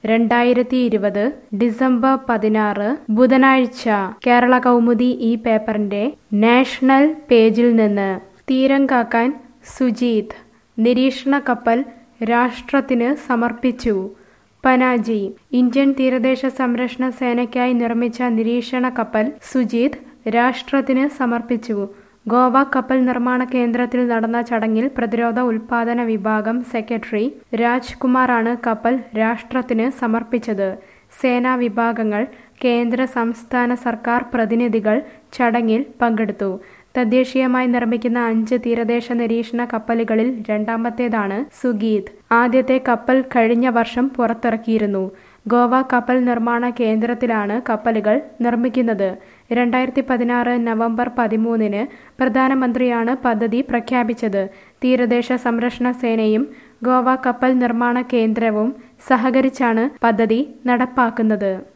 രണ്ടായിരത്തി ഇരുപത് ഡിസംബർ പതിനാറ് ബുധനാഴ്ച കേരള കൗമുദി ഈ പേപ്പറിന്റെ നാഷണൽ പേജിൽ നിന്ന് തീരം കാക്കാൻ സുജീത് നിരീക്ഷണ കപ്പൽ രാഷ്ട്രത്തിന് സമർപ്പിച്ചു പനാജി ഇന്ത്യൻ തീരദേശ സംരക്ഷണ സേനയ്ക്കായി നിർമ്മിച്ച നിരീക്ഷണ കപ്പൽ സുജീത് രാഷ്ട്രത്തിന് സമർപ്പിച്ചു ഗോവ കപ്പൽ നിർമ്മാണ കേന്ദ്രത്തിൽ നടന്ന ചടങ്ങിൽ പ്രതിരോധ ഉൽപാദന വിഭാഗം സെക്രട്ടറി രാജ്കുമാറാണ് കപ്പൽ രാഷ്ട്രത്തിന് സമർപ്പിച്ചത് സേനാ വിഭാഗങ്ങൾ കേന്ദ്ര സംസ്ഥാന സർക്കാർ പ്രതിനിധികൾ ചടങ്ങിൽ പങ്കെടുത്തു തദ്ദേശീയമായി നിർമ്മിക്കുന്ന അഞ്ച് തീരദേശ നിരീക്ഷണ കപ്പലുകളിൽ രണ്ടാമത്തേതാണ് സുഗീത് ആദ്യത്തെ കപ്പൽ കഴിഞ്ഞ വർഷം പുറത്തിറക്കിയിരുന്നു ഗോവ കപ്പൽ നിർമ്മാണ കേന്ദ്രത്തിലാണ് കപ്പലുകൾ നിർമ്മിക്കുന്നത് രണ്ടായിരത്തി പതിനാറ് നവംബർ പതിമൂന്നിന് പ്രധാനമന്ത്രിയാണ് പദ്ധതി പ്രഖ്യാപിച്ചത് തീരദേശ സംരക്ഷണ സേനയും ഗോവ കപ്പൽ നിർമ്മാണ കേന്ദ്രവും സഹകരിച്ചാണ് പദ്ധതി നടപ്പാക്കുന്നത്